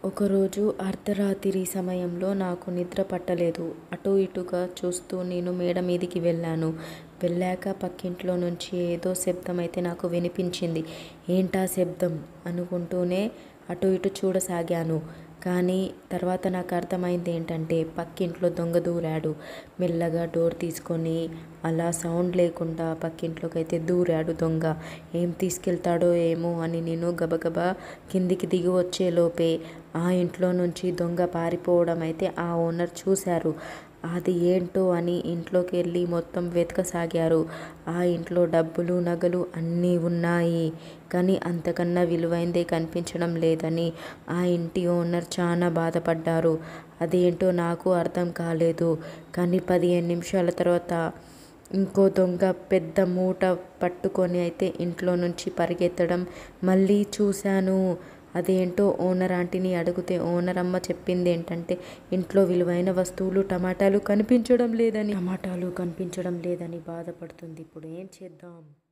ఒకరోజు అర్ధరాతిరి సమయంలో నాకు నిద్ర పట్టలేదు. అటూ ఇటూగా చూస్తూ నేను మేడమీదికి వెళ్ళాను. వెళ్ళాక పక్కింట్లో నుంచి ఏదో శబ్దం అయితే నాకు వినిపించింది. ఏంటా శబ్దం? అనుకుంటూనే అటూ ఇటూ చూడసాగాను. కానీ తర్వాత నాకు అర్థమయిందేంటంటే పక్కింట్లో దొంగ దూరాడు. మెల్లగా డోర్ తీసుకుని అలా సౌండ్ లేకుండా పక్కింట్లోకైతే దూరాడు దొంగ. ఏం తీసుకెళ్తాడో ఏమో అని నేను గబగబా కిందికి దిగి వచ్చేలోపే ఆ ఇంట్లో నుంచి దొంగ పారిపోవడం అయితే ఆ ఓనర్ చూశారు. అది ఏంటో అని ఇంట్లోకెళ్ళి మొత్తం వెతకసాగారు. ఆ ఇంట్లో డబ్బులు, నగలు అన్నీ వున్నాయి. కానీ అంతకన్నా విలువైందే కనిపించడం లేదని ఆ ఇంటి ఓనర్ చానా బాధపడ్డారు. అదేంటో నాకూ అర్థం కాలేదు. కానీ పదిహేను నిమిషాల తర్వాత ఇంకో దొంగ పెద్ద మూట పట్టుకుని అయితే ఇంట్లో నుంచి పరిగెత్తడం మళ్ళీ చూశాను. అదేంటో ఓనర్ ఆంటీని అడిగితే ఓనర్ అమ్మ చెప్పిందేంటంటే ఇంట్లో విలువైన వస్తువులు టమాటాలు కనిపించడం లేదని. టమాటాలు కనిపించడం లేదని బాధపడుతుంది. ఇప్పుడు ఏం చేద్దాం?